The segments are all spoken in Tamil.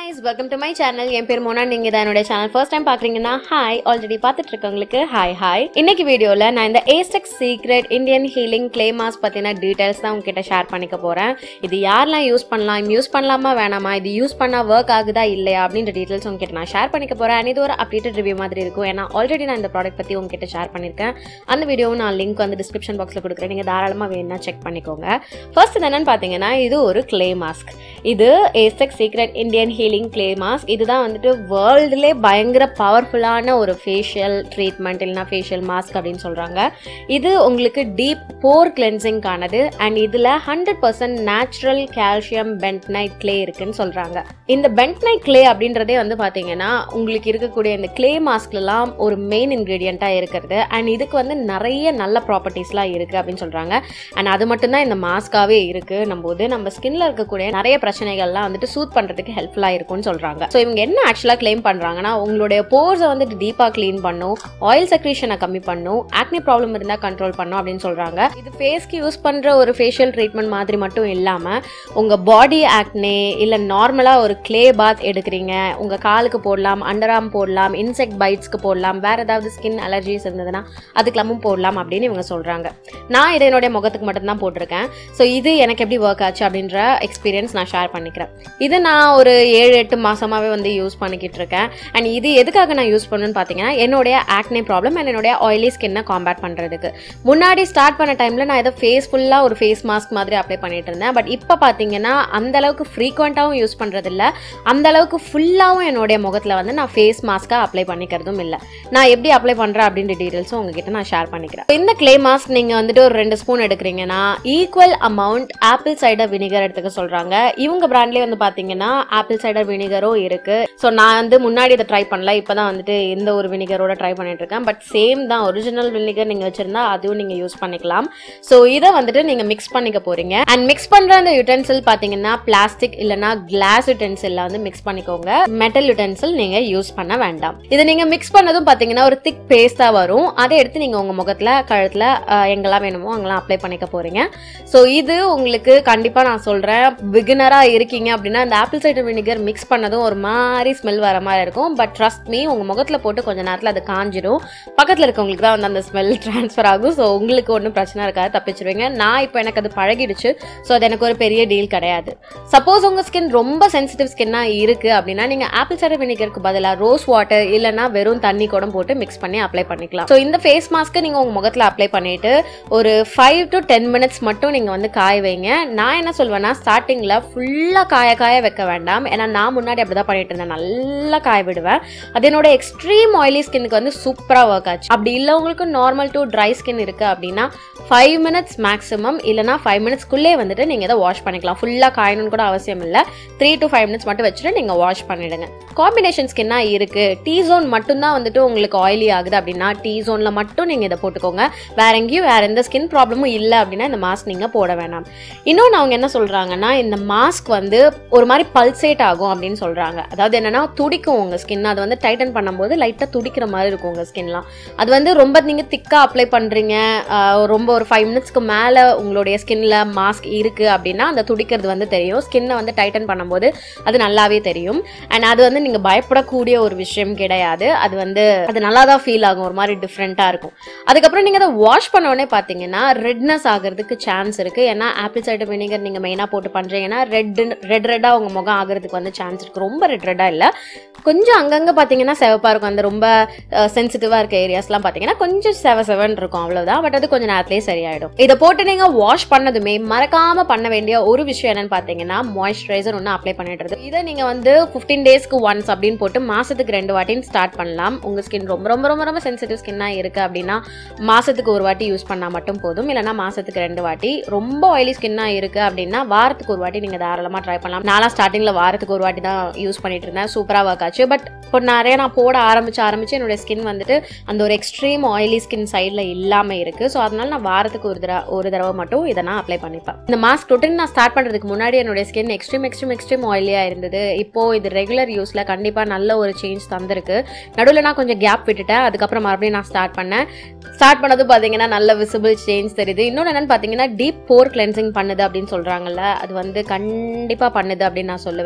guys welcome to my channel என் பேர் மோனா நீங்க தான் என்னோட சேனல் ஃபர்ஸ்ட் டைம் பாக்குறீங்கன்னா ஹாய் ஆல்ரெடி பார்த்துட்டு இருக்கவங்களுக்கு ஹாய் ஹாய் இன்னைக்கு வீடியோல நான் இந்த Aztec secret Indian healing clay mask பத்தின டீடைல்ஸ் தான் உங்ககிட்ட ஷேர் பண்ணிக்க போறேன் இது யாரெல்லாம் யூஸ் பண்ணலாம் யூஸ் பண்ணலாமா வேணாமா இது யூஸ் பண்ணா ஒர்க் ஆகுதா இல்லையா அப்படின்ற டீடைல்ஸ் உங்ககிட்ட நான் ஷேர் பண்ணிக்க போறேன் And இது ஒரு அப்டேட்டட் ரிவ்யூ மாதிரி இருக்கும் ஏன்னா ஆல்ரெடி நான் இந்த ப்ராடக்ட் பத்தி உங்ககிட்ட ஷேர் பண்ணிருக்கேன் அந்த வீடியோவும் நான் லிங்க் வந்து டிஸ்கிரிப்ஷன் பாக்ஸ்ல கொடுக்குறேன் நீங்க தாராளமா வேணும்னா செக் பண்ணிக்கோங்க ஃபர்ஸ்ட் என்னன்னு பாத்தீங்கன்னா இது ஒரு கிளே மாஸ்க் இது Aztec secret Indian healing clay mask இதுதான் வந்துட்டு வேர்ல்டுலே பயங்கர பவர்ஃபுல்லான ஒரு ஃபேஷியல் ட்ரீட்மெண்ட் இல்லைனா ஃபேஷியல் மாஸ்க் அப்படின்னு சொல்கிறாங்க இது உங்களுக்கு டீப் போர் கிளென்சிங்கானது அண்ட் இதில் hundred percent natural calcium bentonite clay இருக்குன்னு சொல்கிறாங்க இந்த பென்ட்னைட் கிளே அப்படின்றதே வந்து பார்த்தீங்கன்னா உங்களுக்கு இருக்கக்கூடிய இந்த கிளே மாஸ்க்லாம் ஒரு மெயின் இன்க்ரீடியண்ட்டாக இருக்கிறது அண்ட் இதுக்கு வந்து நிறைய நல்ல ப்ராப்பர்ட்டிஸ்லாம் இருக்குது அப்படின்னு சொல்கிறாங்க அண்ட் அது மட்டும்தான் இந்த மாஸ்காவே இருக்குது நம்ம போது நம்ம ஸ்கின்ல இருக்கக்கூடிய நிறைய பிரச்சனைகள்லாம் வந்துட்டு சூத் பண்ணுறதுக்கு ஹெல்ப்ஃபுல்லாக இருக்கும்னு சொல்கிறாங்க ஸோ இவங்க என்ன ஆக்சுவலாக க்ளைம் பண்ணுறாங்கன்னா உங்களுடைய போர்ஸை வந்துட்டு டீப்பாக க்ளீன் பண்ணும் ஆயில் செக்ரேஷனை கம்மி பண்ணும் ஆக்னி ப்ராப்ளம் இருந்தால் கண்ட்ரோல் பண்ணும் அப்படின்னு சொல்கிறாங்க இது ஃபேஸ்க்கு யூஸ் பண்ணுற ஒரு ஃபேஷியல் ட்ரீட்மெண்ட் மாதிரி மட்டும் இல்லாமல் உங்கள் பாடி ஆக்னே இல்லை நார்மலாக ஒரு க்ளே பாத் எடுக்கிறீங்க உங்கள் காலுக்கு போடலாம் அண்டராம் போடலாம் இன்செக்ட் பைட்ஸ்க்கு போடலாம் வேறு ஏதாவது ஸ்கின் அலர்ஜிஸ் இருந்ததுன்னா அதுக்கெல்லாமும் போடலாம் அப்படின்னு இவங்க சொல்கிறாங்க நான் இதை என்னுடைய முகத்துக்கு மட்டும்தான் போட்டிருக்கேன் ஸோ இது எனக்கு எப்படி ஒர்க் ஆச்சு அப்படின்ற எக்ஸ்பீரியன்ஸ் நான் ஷேர் பண்ணிக்கிறேன் இது நான் ஒரு ஏழு எட்டு மாசமாவே வந்து யூஸ் பண்ணிக்கிட்டு இருக்கேன் அண்ட் இது எதுக்காக நான் யூஸ் பண்ணணும்னு பார்த்தீங்கன்னா என்னுடைய ஆக்னே ப்ராப்ளம் அண்ட் என்னுடைய ஆயிலி ஸ்கின்னை காம்பேட் பண்ணுறதுக்கு முன்னாடி ஸ்டார்ட் பண்ண டைமில் நான் இதை ஃபேஸ் ஃபுல்லாக ஒரு ஃபேஸ் மாஸ்க் மாதிரி அப்ளை பண்ணிட்டு இருந்தேன் பட் இப்போ பார்த்தீங்கன்னா அந்த அளவுக்கு ஃப்ரீக்வெண்ட்டாகவும் யூஸ் பண்ணுறதில்ல அந்த அளவுக்கு ஃபுல்லாகவும் என்னுடைய முகத்தில் வந்து நான் ஃபேஸ் மாஸ்க்காக அப்ளை பண்ணிக்கிறதும் இல்லை நான் எப்படி அப்ளை பண்ணுறேன் அப்படின்ற டீட்டெயில்ஸும் உங்ககிட்ட நான் ஷேர் பண்ணிக்கிறேன் இந்த க்ளே மாஸ்க் நீங்கள் வந்துட்டு ஒரு ரெண்டு ஸ்பூன் எடுக்கிறீங்கன்னா equal amount apple cider vinegar எடுத்துக்க சொல்கிறாங்க இவங்க பிராண்ட்லேயே வந்து பார்த்தீங்கன்னா ஆப்பிள் சைடர் வினிகரும் இருக்கு ஸோ நான் வந்து முன்னாடி இதை ட்ரை பண்ணல இப்போ தான் வந்துட்டு இந்த ஒரு வினிகரோட ட்ரை பண்ணிட்டு இருக்கேன் பட் சேம் தான் ஒரிஜினல் வினிகர் நீங்கள் வச்சிருந்தா அதுவும் நீங்கள் யூஸ் பண்ணிக்கலாம் ஸோ இதை வந்துட்டு நீங்கள் மிக்ஸ் பண்ணிக்க போறீங்க அண்ட் மிக்ஸ் பண்ணுற அந்த யுட்டென்சில் பார்த்தீங்கன்னா பிளாஸ்டிக் இல்லைனா கிளாஸ் யுட்டென்சில் வந்து மிக்ஸ் பண்ணிக்கோங்க மெட்டல் யுட்டென்சில் நீங்கள் யூஸ் பண்ண வேண்டாம் இதை நீங்கள் மிக்ஸ் பண்ணதும் பார்த்தீங்கன்னா ஒரு திக் பேஸ்ட்டாக வரும் அதை எடுத்து நீங்கள் உங்கள் முகத்தில் கழுத்தில் எங்கெல்லாம் வேணுமோ அங்கெல்லாம் அப்ளை பண்ணிக்க போறீங்க ஸோ இது உங்களுக்கு கண்டிப்பாக நான் சொல்கிறேன் பிகினராக இருக்கீங்க அப்படின்னா இந்த ஆப்பிள் சைடர் வினிகர் மிக்ஸ் பண்ணதும் ஒரு மாதிரி ஸ்மெல் வர மாதிரி இருக்கும் பட் ட்ரஸ்ட் மீ உங்கள் முகத்தில் போட்டு கொஞ்ச நேரத்தில் அது காஞ்சிடும் பக்கத்தில் இருக்கவங்களுக்கு தான் வந்து அந்த ஸ்மெல் ட்ரான்ஸ்ஃபர் ஆகும் ஸோ உங்களுக்கு ஒன்றும் பிரச்சனை இருக்காது தப்பிச்சிருவீங்க நான் இப்போ எனக்கு அது பழகிடுச்சு ஸோ அது எனக்கு ஒரு பெரிய டீல் கிடையாது சப்போஸ் உங்கள் ஸ்கின் ரொம்ப சென்சிட்டிவ் ஸ்கின்னாக இருக்குது அப்படின்னா நீங்கள் ஆப்பிள் சைடர் வினிகருக்கு பதிலாக ரோஸ் வாட்டர் இல்லைனா வெறும் தண்ணி கூட போட்டு மிக்ஸ் பண்ணி அப்ளை பண்ணிக்கலாம் ஸோ இந்த ஃபேஸ் மாஸ்க்கு நீங்கள் உங்கள் முகத்தில் அப்ளை பண்ணிட்டு ஒரு ஃபைவ் டு டென் மினிட்ஸ் மட்டும் நீங்கள் வந்து காய வைங்க நான் என்ன சொல்வேன்னா ஸ்டார்டிங்கில் ஃபுல்லாக காய காய வைக்க வேண்டாம் ஏன்னா நான் முன்னாடி அப்படி தான் பண்ணிட்டு இருந்தேன் நல்லா காய விடுவேன் அது என்னோட எக்ஸ்ட்ரீம் ஆயிலி ஸ்கின்னுக்கு வந்து சூப்பராக ஒர்க் ஆச்சு அப்படி இல்லை உங்களுக்கு நார்மல் டு ட்ரை ஸ்கின் இருக்குது அப்படின்னா ஃபைவ் மினிட்ஸ் மேக்ஸிமம் இல்லைனா ஃபைவ் மினிட்ஸ்க்குள்ளே வந்துட்டு நீங்கள் இதை வாஷ் பண்ணிக்கலாம் ஃபுல்லாக காயணும்னு கூட அவசியம் இல்லை த்ரீ டு ஃபைவ் மினிட்ஸ் மட்டும் வச்சுட்டு நீங்கள் வாஷ் பண்ணிடுங்க காம்பினேஷன் ஸ்கின்னாக இருக்குது டீ ஜோன் மட்டும்தான் வந்துட்டு உங்களுக்கு ஆயிலி ஆகுது அப்படின்னா டீ ஜோனில் மட்டும் நீங்கள் இதை போட்டுக்கோங்க வேற எங்கேயும் வேற எந்த ஸ்கின் ப்ராப்ளமும் இல்லை அப்படின்னா இந்த மாஸ்க் நீங்கள் போட வேணாம் இன்னொன்று அவங்க என்ன சொல்கிறாங்கன்னா இந்த மாஸ்க் வந்து ஒரு மாதிரி பல்சேட் ஆகும் அப்படின்னு சொல்கிறாங்க அதாவது என்னன்னா துடிக்கும் உங்கள் ஸ்கின் அது வந்து டைட்டன் பண்ணும்போது லைட்டாக துடிக்கிற மாதிரி இருக்கும் உங்கள் ஸ்கின்லாம் அது வந்து ரொம்ப நீங்கள் திக்காக அப்ளை பண்ணுறீங்க ரொம்ப ஒரு ஃபைவ் மினிட்ஸ்க்கு மேலே உங்களுடைய ஸ்கின்ல மாஸ்க் இருக்குது அப்படின்னா அந்த துடிக்கிறது வந்து தெரியும் ஸ்கின்னை வந்து டைட்டன் பண்ணும்போது அது நல்லாவே தெரியும் அண்ட் அது வந்து நீங்கள் பயப்படக்கூடிய ஒரு விஷயம் கிடையாது அது வந்து அது நல்லா தான் ஃபீல் ஆகும் ஒரு மாதிரி டிஃப்ரெண்ட்டாக இருக்கும் அதுக்கப்புறம் நீங்கள் அதை வாஷ் பண்ண உடனே பார்த்தீங்கன்னா ரெட்னஸ் ஆகிறதுக்கு சான்ஸ் இருக்குது ஏன்னா ஆப்பிள் சைடர் வினிகர் நீங்கள் மெயினாக போட்டு பண்ணுறீங்கன்னா ரெட் ரெட் ரெட்டாக உங்கள் முகம் ஆகிறதுக்கு வந்து சான்ஸ் இருக்குது ரொம்ப ரெட் ரெட்டாக இல்லை கொஞ்சம் அங்கங்கே பார்த்தீங்கன்னா செவப்பாக இருக்கும் அந்த ரொம்ப சென்சிட்டிவாக இருக்க ஏரியாஸ்லாம் பார்த்தீங்கன்னா கொஞ்சம் செவ செவன் இருக்கும் அவ்வளோதான் பட் அது கொஞ்சம் நேரத்துலேயே சரியாயிடும் இதை போட்டு நீங்கள் வாஷ் பண்ணதுமே மறக்காமல் பண்ண வேண்டிய ஒரு விஷயம் என்னன்னு பார்த்தீங்கன்னா மாய்ஸ்சரைசர் ஒன்று அப்ளை பண்ணிடுறது இதை நீங்கள் வந்து ஃபிஃப்டீன் டேஸ்க்கு ஒன்ஸ் அப்படின்னு போட்டு மாதத்துக்கு ரெண்டு வாட்டின்னு ஸ்டார்ட் பண்ணலாம் உங்கள் ஸ்கின் ரொம்ப ரொம்ப ரொம்ப ரொம்ப சென்சிட்டிவ் ஸ்கின்னாக இருக்குது அப்படின்னா மாதத்துக்கு ஒரு வாட்டி யூஸ் பண்ணால் மட்டும் போதும் இல்லைனா மாதத்துக்கு ரெண்டு வாட்டி ரொம்ப ஆயிலி ஸ்கின்னாக இருக்குது அப்படின்னா வாரத்துக்கு ஒரு வாட்டி நீங்கள் தாராளமாக ட்ரை பண்ணலாம் நான்லாம் ஸ்டார்டிங்கில் வாரத்துக்கு ஒரு வாட்டி தான் யூஸ் பண்ணிட்டு இருந்தேன் சூப்பராக ஒர்க் ஆச்சு பட் இப்போ நிறைய நான் போட ஆரம்பிச்சு ஆரம்பிச்சு என்னோட ஸ்கின் வந்துட்டு அந்த ஒரு எக்ஸ்ட்ரீம் ஆயிலி ஸ்கின் சைடில் இல்லாமல் இருக்குது ஸோ அதனால நான் வாரத்துக்கு ஒரு தடவை ஒரு தடவை மட்டும் இதை நான் அப்ளை பண்ணிப்பேன் இந்த மாஸ்க் ரொட்டின் நான் ஸ்டார்ட் பண்ணுறதுக்கு முன்னாடி என்னுடைய ஸ்கின் எக்ஸ்ட்ரீம் எக்ஸ்ட்ரீம் எக்ஸ்ட்ரீம் ஆயிலியாக இருந்தது இப்போ இது ரெகுலர் யூஸில் கண்டிப்பாக நல்ல ஒரு சேஞ்ச் தந்திருக்கு நடுவில் நான் கொஞ்சம் கேப் விட்டுட்டேன் அதுக்கப்புறம் மறுபடியும் நான் ஸ்டார்ட் பண்ணேன் ஸ்டார்ட் பண்ணது பார்த்தீங்கன்னா நல்ல விசிபிள் சேஞ்ச் தெரியுது இன்னொன்று என்னன்னு பார்த்தீங்கன்னா டீப் போர் கிளென்சிங் பண்ணுது அப்படின்னு சொல்கிறாங்கல்ல அது வந்து கண்டிப்பாக பண்ணுது அப்படின்னு நான் சொல்லுவேன் ஏன்னா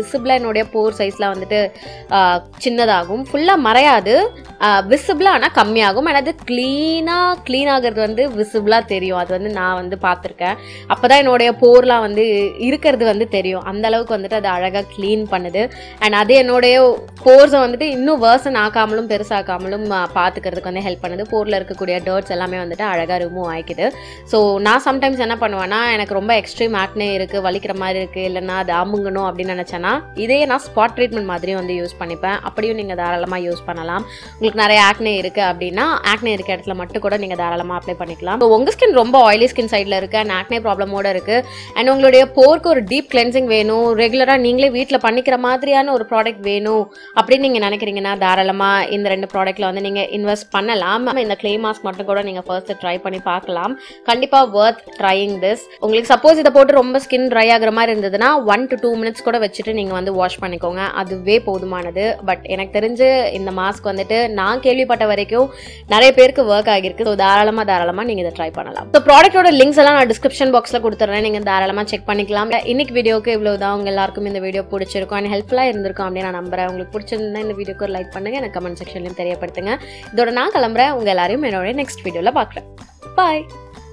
விசிபிளாக என்னுடைய போர் சைஸ்லாம் வந்துட்டு ஆஹ், சின்னதாகும் ஃபுல்லாக மறையாது விசிபிளாக ஆனால் கம்மியாகும் ஆனால் அது க்ளீனாக க்ளீன் ஆகிறது வந்து விசிபிளாக தெரியும் அது வந்து நான் வந்து பார்த்துருக்கேன் அப்போ தான் என்னுடைய போர்லாம் வந்து இருக்கிறது வந்து தெரியும் அந்த அளவுக்கு வந்துட்டு அது அழகாக க்ளீன் பண்ணுது அண்ட் அது என்னுடைய போர்ஸை வந்துட்டு இன்னும் வேர்சன் ஆக்காமலும் பெருசாக்காமலும் ஆஹ், பார்த்துக்கிறதுக்கு வந்து ஹெல்ப் பண்ணுது போரில் இருக்கக்கூடிய டர்ட்ஸ் எல்லாமே வந்துட்டு அழகாக ரிமூவ் ஆகிக்குது ஸோ நான் சம்டைம்ஸ் என்ன பண்ணுவேன்னா எனக்கு ரொம்ப எக்ஸ்ட்ரீம் ஆக்னே இருக்குது வலிக்கிற மாதிரி இருக்குது இல்லைன்னா அது அமுங்கணும் அப்படின்னு நினச்சேன்னா இதே நான் ஸ்பாட் ட்ரீட்மெண்ட் மாதிரியும் வந்து யூஸ் பண்ணிப்பேன் அப்படியும் நீங்கள் தாராளமாக யூஸ் பண்ணலாம் உங்களுக்கு நிறைய ஆக்னே இருக்குது அப்படின்னா ஆக்னே இருக்க இடத்துல மட்டும் கூட நீங்கள் தாராளமாக அப்ளை பண்ணிக்கலாம் ஸோ உங்கள் ஸ்கின் ரொம்ப ஆயிலி ஸ்கின் சைடில் இருக்குது அண்ட் ஆக்னே ப்ராப்ளமோட இருக்குது அண்ட் உங்களுடைய போருக்கு ஒரு டீப் கிளென்சிங் வேணும் ரெகுலராக நீங்களே வீட்டில் பண்ணிக்கிற மாதிரியான ஒரு ப்ராடக்ட் வேணும் அப்படின்னு நீங்கள் நினைக்கிறீங்கன்னா தாராளமாக இந்த ரெண்டு ப்ராடக்ட்டில் வந்து நீங்கள் இன்வெஸ்ட் பண்ணலாம் இந்த க்ளே மாஸ்க் மட்டும் கூட நீங்கள் ஃபர்ஸ்ட் ட்ரை பண்ணி பார்க்கலாம் கண்டிப்பாக ஒர்த் ட்ரையிங் திஸ் உங்களுக்கு சப்போஸ் இதை போட்டு ரொம்ப ஸ்கின் ட்ரை ஆகுற மாதிரி இருந்ததுன்னா ஒன் டு டூ மினிட்ஸ் கூட வச்சுட்டு நீங்கள் வந்து வாஷ் பண்ணிக்கோங்க அதுவே போதுமானது பட் எனக்கு தெரிஞ்சு இந்த மாஸ்க் வந்துட்டு நான் கேள்விப்பட்ட வரைக்கும் நிறைய பேருக்கு ஒர்க் ஆகியிருக்கு ஸோ தாராளமாக தாராளமாக நீங்கள் இதை ட்ரை பண்ணலாம் ஸோ ப்ராடக்ட்டோட லிங்க்ஸ் எல்லாம் நான் டிஸ்கிரிப்ஷன் பாக்ஸில் கொடுத்துட்றேன் நீங்கள் தாராளமாக செக் பண்ணிக்கலாம் இன்னைக்கு வீடியோக்கு இவ்வளோ தான் உங்க எல்லாருக்கும் இந்த வீடியோ பிடிச்சிருக்கும் அண்ட் ஹெல்ப்ஃபுல்லாக இருந்திருக்கும் அப்படின்னு நான் நம்புறேன் உங்களுக்கு பிடிச்சிருந்தா இந்த வீடியோக்கு ஒரு லைக் பண்ணுங்க எனக்கு கமெண்ட் செக்ஷன்லையும் தெரியப்படுத்துங்க இதோட நான் கிளம்புறேன் உங்க எல்லாரையும் என்னோட நெக்ஸ்ட் வீடியோவில் பார்க்குறேன் பாய்